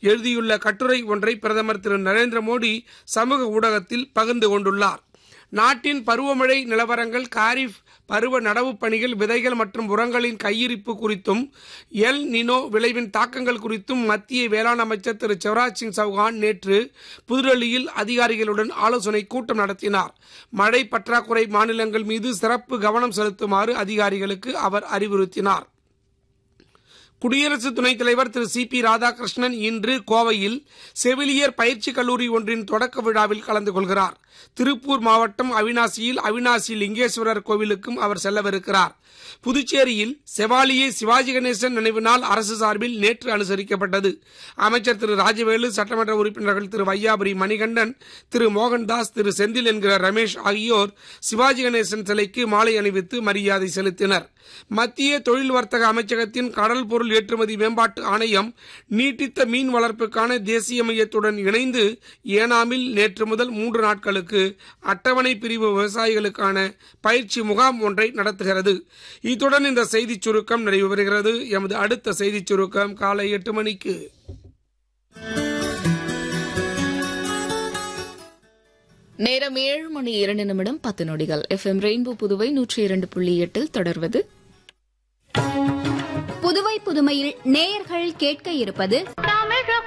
எழுதியுள்ள கட்டுரை ஒன்றை பிரதமர் திரு நரேந்திர மோடி சமூக ஊடகத்தில் பகிர்ந்து கொண்டுள்ளார் நாட்டின் பருவமழை நிலவரங்கள் காரிஃப் பருவ நடவு பணிகள் விதைகள் மற்றும் உரங்களின் கையிருப்பு குறித்தும் எல் நினோ விளைவின் தாக்கங்கள் குறித்தும் மத்திய வேளாண் அமைச்சர் திரு சிவராஜ் சிங் சௌகான் நேற்று புதுடெல்லியில் அதிகாரிகளுடன் ஆலோசனை கூட்டம் நடத்தினார் மழை பற்றாக்குறை மாநிலங்கள் மீது சிறப்பு கவனம் செலுத்துமாறு அதிகாரிகளுக்கு அவர் அறிவுறுத்தினார் குடியரசு துணைத் தலைவர் திரு சி பி ராதாகிருஷ்ணன் இன்று கோவையில் செவிலியர் பயிற்சி கல்லூரி ஒன்றின் தொடக்க விழாவில் கலந்து கொள்கிறார் திருப்பூர் மாவட்டம் அவினாசியில் அவினாசி லிங்கேஸ்வரர் கோவிலுக்கும் அவர் செல்லவிருக்கிறார் புதுச்சேரியில் செவாலியே சிவாஜி கணேசன் நினைவு நாள் அரசு சார்பில் நேற்று அனுசரிக்கப்பட்டது அமைச்சர் திரு ராஜவேலு சட்டமன்ற உறுப்பினர்கள் திரு வையாபுரி மணிகண்டன் திரு மோகன்தாஸ் திரு செந்தில் என்கிற ரமேஷ் ஆகியோர் சிவாஜி கணேசன் சிலைக்கு மாலை அணிவித்து மரியாதை செலுத்தினர் மத்திய தொழில் வர்த்தக அமைச்சகத்தின் கடல் பொருள் ஏற்றுமதி மேம்பாட்டு ஆணையம் நீட்டித்த மீன் வளர்ப்புக்கான தேசிய மையத்துடன் இணைந்து ஏனாமில் நேற்று முதல் மூன்று நாட்களுக்கு அட்டவணை பிரிவு விவசாயிகளுக்கான பயிற்சி முகாம் ஒன்றை நடத்துகிறது இத்துடன் இந்த செய்திச் சுருக்கம் நிறைவு பெறுகிறது எமது அடுத்த செய்திச் சுருக்கம் காலை எட்டு மணிக்கு நேரம் ஏழு மணி இரண்டு நிமிடம் பத்து நொடிகள் எஃப்எம் ரெயின்போ புதுவை நூற்றி இரண்டு புள்ளி எட்டில் தொடர்வது புதுவை புதுமையில் நேயர்கள் கேட்க இருப்பது